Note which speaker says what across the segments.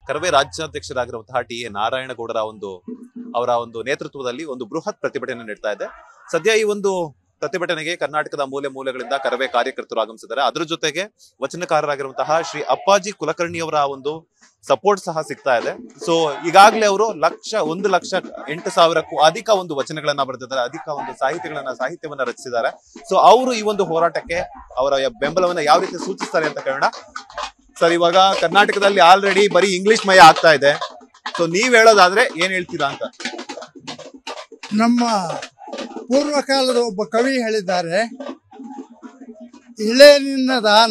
Speaker 1: ಕರವೇ ರಾಜ್ಯಾಧ್ಯಕ್ಷರಾಗಿರುವಂತಹ T A ನಾರಾಯಣಗೌಡರ ಒಂದು ಅವರ ಒಂದು ನೇತೃತ್ವದಲ್ಲಿ ಒಂದು ಬೃಹತ್ ಪ್ರತಿಭಟನೆ ನಡೀತಾ ಇದೆ ಸದ್ಯ ಈ ಒಂದು ಪ್ರತಿಭಟನೆಗೆ ಕರ್ನಾಟಕದ ಮೂಲೆ ಮೂಲೆಗಳಿಂದ ಕರವೇ ಕಾರ್ಯಕರ್ತರು ಆಗಮಿಸಿದ್ದಾರೆ ಅದ್ರ ಜೊತೆಗೆ ವಚನಕಾರರಾಗಿರುವಂತಹ ಶ್ರೀ ಅಪ್ಪಾಜಿ ಕುಲಕರ್ಣಿ ಅವರ ಒಂದು ಸಪೋರ್ಟ್ ಸಹ ಸಿಗ್ತಾ ಇದೆ ಸೊ ಈಗಾಗಲೇ ಅವರು ಲಕ್ಷ ಒಂದು ಲಕ್ಷ ಎಂಟು ಸಾವಿರಕ್ಕೂ ಅಧಿಕ ಒಂದು ವಚನಗಳನ್ನ ಬರೆದಿದ್ದಾರೆ ಅಧಿಕ ಒಂದು ಸಾಹಿತ್ಯಗಳನ್ನ ಸಾಹಿತ್ಯವನ್ನ ರಚಿಸಿದ್ದಾರೆ ಸೊ ಅವರು ಈ ಒಂದು ಹೋರಾಟಕ್ಕೆ ಅವರ ಬೆಂಬಲವನ್ನ ಯಾವ ರೀತಿ ಸೂಚಿಸ್ತಾರೆ ಅಂತ ಕೇಳೋಣ ಸರ್ ಇವಾಗ ಕರ್ನಾಟಕದಲ್ಲಿ ಆಲ್ರೆಡಿ ಬರೀ ಇಂಗ್ಲಿಷ್ ಮಯ ಆಗ್ತಾ ಇದೆ ಸೊ ನೀವ್ ಹೇಳೋದಾದ್ರೆ ಏನ್ ಹೇಳ್ತೀರಾ ಅಂತ
Speaker 2: ನಮ್ಮ ಪೂರ್ವಕಾಲದ ಒಬ್ಬ ಕವಿ ಹೇಳಿದ್ದಾರೆ ಇಳೆ ನಿನ್ನ ದಾನ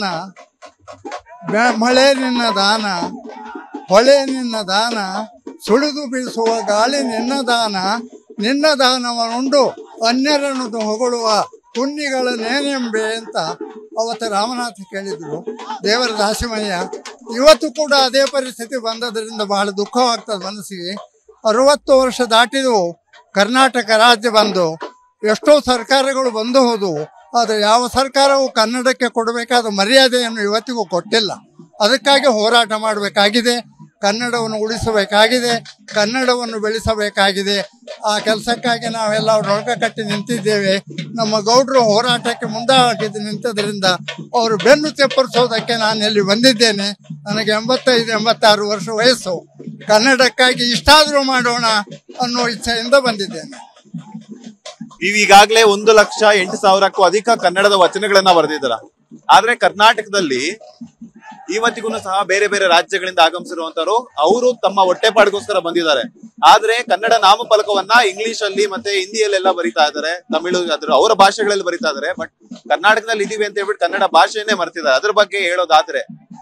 Speaker 2: ಬೆ- ಮಳೆ ನಿನ್ನ ದಾನ ಹೊಳೆ ನಿನ್ನ ದಾನ ಸುಳಿದು ಬೀಸುವ ಗಾಳಿ ನಿನ್ನ ದಾನ ನಿನ್ನ ದಾನವನುಂಡು ಅನ್ಯರನ್ನು ಹೊಗಳುವ ಪುಣ್ಯಗಳ ನೇನೆಂಬೆ ಅಂತ ಅವತ್ತು ರಾಮನಾಥ ಕೇಳಿದ್ರು ದೇವರ ದಾಸಿಮಯ್ಯ ಇವತ್ತು ಕೂಡ ಅದೇ ಪರಿಸ್ಥಿತಿ ಬಂದದ್ರಿಂದ ಬಹಳ ದುಃಖವಾಗ್ತದೆ ಮನಸ್ಸಿಗೆ ಅರವತ್ತು ವರ್ಷ ದಾಟಿದು ಕರ್ನಾಟಕ ರಾಜ್ಯ ಬಂದು ಎಷ್ಟೋ ಸರ್ಕಾರಗಳು ಬಂದು ಹೋದವು ಆದರೆ ಯಾವ ಸರ್ಕಾರವು ಕನ್ನಡಕ್ಕೆ ಕೊಡಬೇಕಾದ ಮರ್ಯಾದೆಯನ್ನು ಇವತ್ತಿಗೂ ಕೊಟ್ಟಿಲ್ಲ ಅದಕ್ಕಾಗಿ ಹೋರಾಟ ಮಾಡಬೇಕಾಗಿದೆ ಕನ್ನಡವನ್ನು ಉಳಿಸಬೇಕಾಗಿದೆ ಕನ್ನಡವನ್ನು ಬೆಳೆಸಬೇಕಾಗಿದೆ ಆ ಕೆಲಸಕ್ಕಾಗಿ ನಾವೆಲ್ಲ ರೊಳಗ ಕಟ್ಟಿ ನಿಂತಿದ್ದೇವೆ ನಮ್ಮ ಗೌಡರು ಹೋರಾಟಕ್ಕೆ ಮುಂದಾಗಿದ್ದು ನಿಂತದ್ರಿಂದ ಅವರು ಬೆನ್ನು ತೆಪ್ಪರಿಸೋದಕ್ಕೆ ನಾನು ಇಲ್ಲಿ ಬಂದಿದ್ದೇನೆ ನನಗೆ ಎಂಬತ್ತೈದು ಎಂಬತ್ತಾರು ವರ್ಷ ವಯಸ್ಸು ಕನ್ನಡಕ್ಕಾಗಿ ಇಷ್ಟಾದರೂ ಮಾಡೋಣ ಅನ್ನೋ ಇಚ್ಛೆಯಿಂದ ಬಂದಿದ್ದೇನೆ
Speaker 1: ನೀವು ಈಗಾಗಲೇ ಒಂದು ಲಕ್ಷ ಎಂಟು ಸಾವಿರಕ್ಕೂ ಅಧಿಕ ಕನ್ನಡದ ವಚನಗಳನ್ನ ಬರೆದಿದ್ದೀರ ಆದ್ರೆ ಕರ್ನಾಟಕದಲ್ಲಿ ಇವತ್ತಿಗೂ ಸಹ ಬೇರೆ ಬೇರೆ ರಾಜ್ಯಗಳಿಂದ ಆಗಮಿಸಿರುವಂತರು ಅವರು ತಮ್ಮ ಹೊಟ್ಟೆಪಾಡಿಗೋಸ್ಕರ ಬಂದಿದ್ದಾರೆ ಆದ್ರೆ ಕನ್ನಡ ನಾಮಫಲಕವನ್ನ ಇಂಗ್ಲಿಷ್ ಅಲ್ಲಿ ಮತ್ತೆ ಹಿಂದಿಯಲ್ಲೆಲ್ಲ ಬರಿತಾ ಇದ್ದಾರೆ ತಮಿಳು ಅದ್ರ ಅವರ ಭಾಷೆಗಳಲ್ಲಿ ಬರಿತಾ ಇದ್ದಾರೆ ಬಟ್ ಕರ್ನಾಟಕದಲ್ಲಿ ಇದೀವಿ ಅಂತ ಹೇಳ್ಬಿಟ್ಟು ಕನ್ನಡ ಭಾಷೆಯನ್ನೇ ಮರ್ತಿದ್ದಾರೆ ಅದ್ರ ಬಗ್ಗೆ ಹೇಳೋದಾದ್ರೆ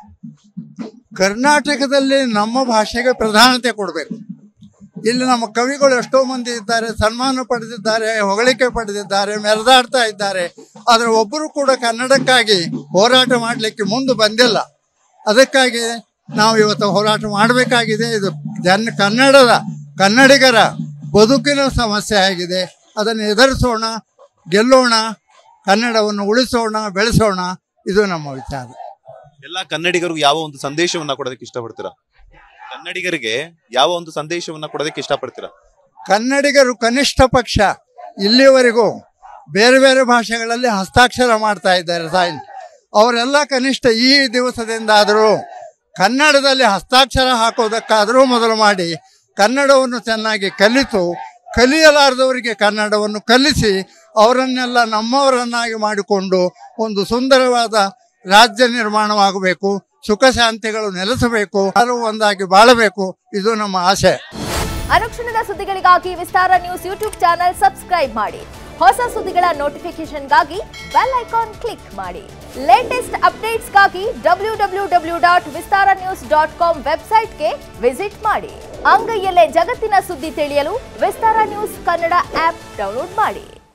Speaker 2: ಕರ್ನಾಟಕದಲ್ಲಿ ನಮ್ಮ ಭಾಷೆಗೆ ಪ್ರಾಧಾನ್ಯತೆ ಕೊಡಬೇಕು ಇಲ್ಲಿ ನಮ್ಮ ಕವಿಗಳು ಎಷ್ಟೋ ಮಂದಿ ಇದ್ದಾರೆ ಸನ್ಮಾನ ಪಡೆದಿದ್ದಾರೆ ಹೊಗಳಿಕೆ ಪಡೆದಿದ್ದಾರೆ ಮೆರೆದಾಡ್ತಾ ಇದ್ದಾರೆ ಆದರೆ ಒಬ್ಬರು ಕೂಡ ಕನ್ನಡಕ್ಕಾಗಿ ಹೋರಾಟ ಮಾಡಲಿಕ್ಕೆ ಮುಂದೆ ಬಂದಿಲ್ಲ ಅದಕ್ಕಾಗಿ ನಾವು ಇವತ್ತು ಹೋರಾಟ ಮಾಡಬೇಕಾಗಿದೆ ಇದು ಜನ ಕನ್ನಡದ ಕನ್ನಡಿಗರ ಬದುಕಿನ ಸಮಸ್ಯೆ ಆಗಿದೆ ಅದನ್ನು ಎದುರಿಸೋಣ ಗೆಲ್ಲೋಣ ಕನ್ನಡವನ್ನು ಉಳಿಸೋಣ ಬೆಳೆಸೋಣ ಇದು ನಮ್ಮ ವಿಚಾರ
Speaker 1: ಎಲ್ಲ ಕನ್ನಡಿಗರು ಯಾವ ಒಂದು ಸಂದೇಶವನ್ನ ಕೊಡೋದಕ್ಕೆ ಇಷ್ಟಪಡ್ತೀರಾ ಕನ್ನಡಿಗರಿಗೆ ಯಾವ ಒಂದು ಸಂದೇಶವನ್ನ ಕೊಡೋದಕ್ಕೆ ಇಷ್ಟಪಡ್ತೀರಾ
Speaker 2: ಕನ್ನಡಿಗರು ಕನಿಷ್ಠ ಪಕ್ಷ ಇಲ್ಲಿವರೆಗೂ ಬೇರೆ ಬೇರೆ ಭಾಷೆಗಳಲ್ಲಿ ಹಸ್ತಾಕ್ಷರ ಮಾಡ್ತಾ ಇದ್ದಾರೆ ಸಾಯಿನ್ ಅವರೆಲ್ಲ ಕನಿಷ್ಠ ಈ ದಿವಸದಿಂದ ಆದರೂ ಕನ್ನಡದಲ್ಲಿ ಹಸ್ತಾಕ್ಷರ ಹಾಕೋದಕ್ಕಾದರೂ ಮೊದಲು ಮಾಡಿ ಕನ್ನಡವನ್ನು ಚೆನ್ನಾಗಿ ಕಲಿತು ಕಲಿಯಲಾರದವರಿಗೆ ಕನ್ನಡವನ್ನು ಕಲಿಸಿ ಅವರನ್ನೆಲ್ಲ ನಮ್ಮವರನ್ನಾಗಿ ಮಾಡಿಕೊಂಡು ಒಂದು ಸುಂದರವಾದ ರಾಜ್ಯ ನಿರ್ಮಾಣವಾಗಬೇಕು ಸುಖ ಶಾಂತಿಗಳು ನೆಲೆಸಬೇಕು ಎಲ್ಲರೂ ಒಂದಾಗಿ ಬಾಳಬೇಕು ಇದು ನಮ್ಮ ಆಸೆ
Speaker 3: ಅನುಕ್ಷಣದ ಸುದ್ದಿಗಳಿಗಾಗಿ Vistara news YouTube channel subscribe ಮಾಡಿ ಹೊಸ ಸುದ್ದಿಗಳ ನೋಟಿಫಿಕೇಶನ್ಗಾಗಿ ಬೆಲ್ ಐಕಾನ್ ಕ್ಲಿಕ್ ಮಾಡಿ ಲೇಟೆಸ್ಟ್ ಅಪ್ಡೇಟ್ಸ್ಗಾಗಿ W W W dot Vistara news dot com ವೆಬ್ಸೈಟ್ಗೆ ವಿಸಿಟ್ ಮಾಡಿ ಅಂಗೈಯಲ್ಲೇ ಜಗತ್ತಿನ ಸುದ್ದಿ ತಿಳಿಯಲು Vistara news Kannada app download ಮಾಡಿ